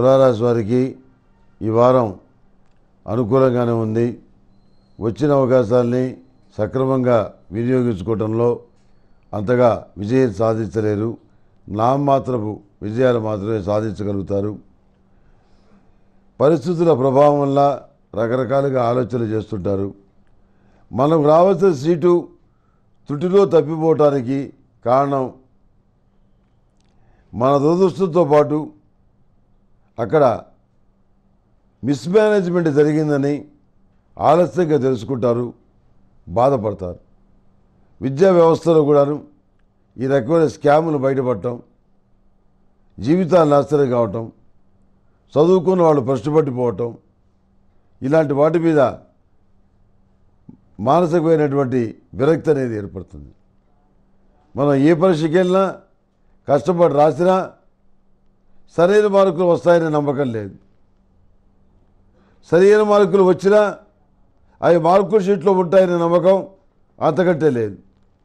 తులారాశి వారికి ఈ వారం అనుకూలంగానే ఉంది వచ్చిన అవకాశాల్ని సక్రమంగా వినియోగించుకోవడంలో అంతగా విజయం సాధించలేరు నామమాత్రపు విజయాలు మాత్రమే సాధించగలుగుతారు పరిస్థితుల ప్రభావం వల్ల రకరకాలుగా ఆలోచనలు చేస్తుంటారు మనకు రావాల్సిన సీటు త్రుటిలో తప్పిపోవటానికి కారణం మన దురదృష్టంతో పాటు అక్కడ మిస్మేనేజ్మెంట్ జరిగిందని ఆలస్యంగా తెలుసుకుంటారు బాధపడతారు విద్యా వ్యవస్థలో కూడాను ఈ రకమైన స్కాములు బయటపడటం జీవితాలు నాశనం కావటం చదువుకున్న వాళ్ళు పట్టుబట్టిపోవటం ఇలాంటి వాటి మీద మానసికమైనటువంటి విరక్తి అనేది ఏర్పడుతుంది మనం ఏ పరీక్షకి వెళ్ళినా కష్టపడి రాసినా సరైన మార్కులు వస్తాయనే నమ్మకం లేదు సరైన మార్కులు వచ్చినా అవి మార్కుల షీట్లో ఉంటాయనే నమ్మకం అంతకంటే లేదు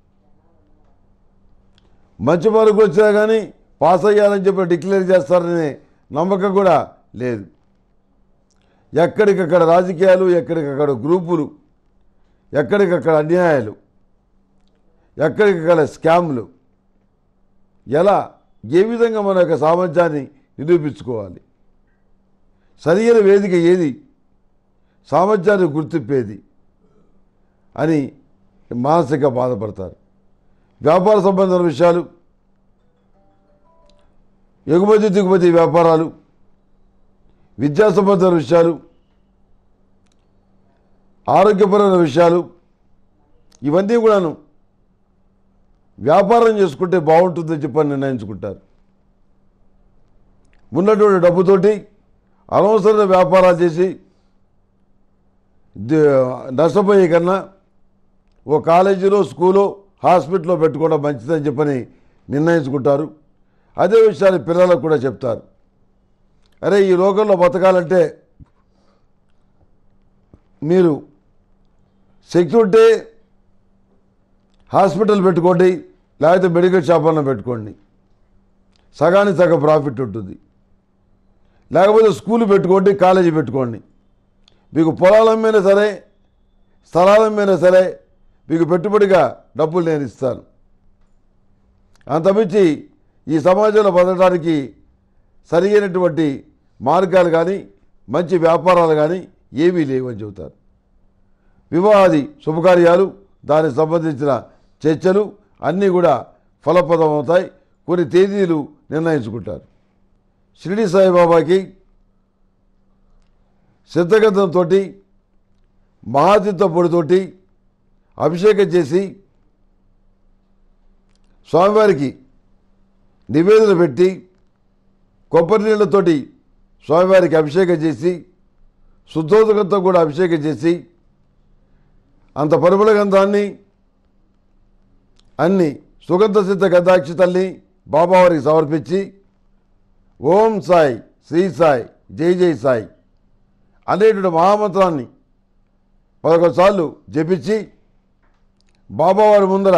మంచి మార్కులు వచ్చినా కానీ పాస్ అయ్యాలని చెప్పి డిక్లేర్ చేస్తారనే నమ్మకం కూడా లేదు ఎక్కడికక్కడ రాజకీయాలు ఎక్కడికక్కడ గ్రూపులు ఎక్కడికక్కడ అన్యాయాలు ఎక్కడికక్కడ స్కామ్లు ఎలా ఏ విధంగా మన యొక్క సామర్థ్యాన్ని నిరూపించుకోవాలి సరైన వేదిక ఏది సామర్థ్యాన్ని గుర్తింపేది అని మానసిక బాధపడతారు వ్యాపార సంబంధమైన విషయాలు ఎగుమతి దిగుమతి వ్యాపారాలు విద్యా సంబంధమైన విషయాలు ఆరోగ్యపరమైన విషయాలు ఇవన్నీ కూడాను వ్యాపారం చేసుకుంటే బాగుంటుందని చెప్పని నిర్ణయించుకుంటారు ఉన్నటువంటి డబ్బుతోటి అనవసరమైన వ్యాపారాలు చేసి ది- నష్టపోయే కన్నా ఓ కాలేజీలో స్కూలో హాస్పిటల్లో పెట్టుకోవడం మంచిదని చెప్పని నిర్ణయించుకుంటారు అదే విషయాన్ని పిల్లలకు కూడా చెప్తారు అరే ఈ లోకంలో బతకాలంటే మీరు శక్తి ఉంటే హాస్పిటల్ పెట్టుకోండి లేకపోతే మెడికల్ షాప్ అన్న పెట్టుకోండి సగానికి సగం ప్రాఫిట్ ఉంటుంది లేకపోతే స్కూల్ పెట్టుకోండి కాలేజీ పెట్టుకోండి మీకు పొలాల మీద సరే స్థలాల మీద సరే మీకు పెట్టుబడిగా డబ్బులు నేను ఇస్తాను అంతమించి ఈ సమాజంలో బతకడానికి సరైనటువంటి మార్గాలు కానీ మంచి వ్యాపారాలు కానీ ఏమీ లేవని చెబుతారు వివాహాది శుభకార్యాలు దానికి సంబంధించిన చర్చలు అన్నీ కూడా ఫలప్రదం అవుతాయి కొన్ని తేదీలు నిర్ణయించుకుంటారు షిరిడి సాయిబాబాకి సిద్ధగంధంతో మహాతీర్థ పొడితోటి అభిషేకం చేసి స్వామివారికి నివేదన పెట్టి కొబ్బరి నీళ్ళతోటి స్వామివారికి అభిషేకం చేసి శుద్ధోదకంతో కూడా అభిషేకం చేసి అంత పరిమళ గంధాన్ని అన్ని సుగంధ సిద్ధ గంధాక్షితల్ని బాబావారికి సమర్పించి ఓం సాయి శ్రీ సాయి జై జై సాయి అనేటువంటి మహామంత్రాన్ని పదకొండు సార్లు జపించి బాబావారి ముందర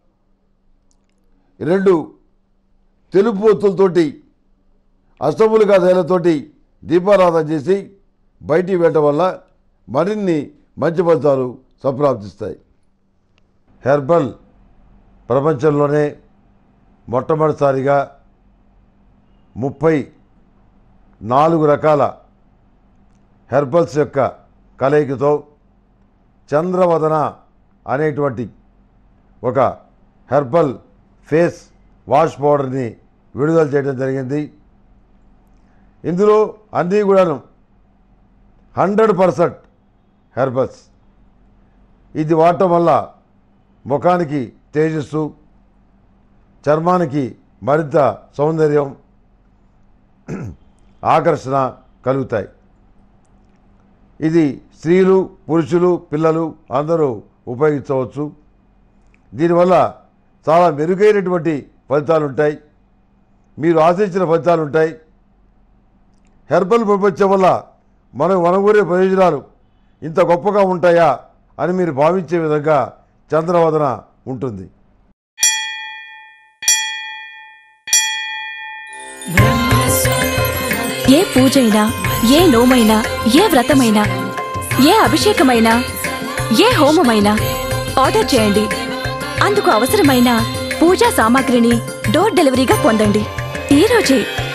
రెండు తెలుపు ఒత్తులతోటి అష్టములుగా తేలతోటి దీపారాధన చేసి బయటికి వెళ్ళటం వల్ల మరిన్ని మంచి ఫలితాలు సంప్రాప్తిస్తాయి హెర్బల్ ప్రపంచంలోనే మొట్టమొదటిసారిగా ముప్పై నాలుగు రకాల హెర్బల్స్ యొక్క కలయికతో చంద్రవదన అనేటువంటి ఒక హెర్బల్ ఫేస్ వాష్ పౌడర్ని విడుదల చేయడం జరిగింది ఇందులో అన్నీ కూడాను హండ్రెడ్ పర్సెంట్ హెర్బల్స్ ఇది వాడటం వల్ల ముఖానికి తేజస్సు చర్మానికి మరింత సౌందర్యం ఆకర్షణ కలుగుతాయి ఇది స్త్రీలు పురుషులు పిల్లలు అందరూ ఉపయోగించవచ్చు దీనివల్ల చాలా మెరుగైనటువంటి ఫలితాలు ఉంటాయి మీరు ఆశించిన ఫలితాలు ఉంటాయి హెర్బల్ ప్రపంచం వల్ల మనం వనగూరే ప్రయోజనాలు ఇంత గొప్పగా ఉంటాయా అని మీరు భావించే విధంగా చంద్రవదన ఉంటుంది బ్రహ్మస్వరూపమదే ఏ పూజైనా ఏ నోమైనా ఏ వ్రతమైనా ఏ అభిషేకమైనా ఏ హోమమైనా ఆర్డర్ చేయండి అందుకు అవసరమైన పూజా సామాగ్రిని డోర్ డెలివరీగా పొందండి ఈ రోజే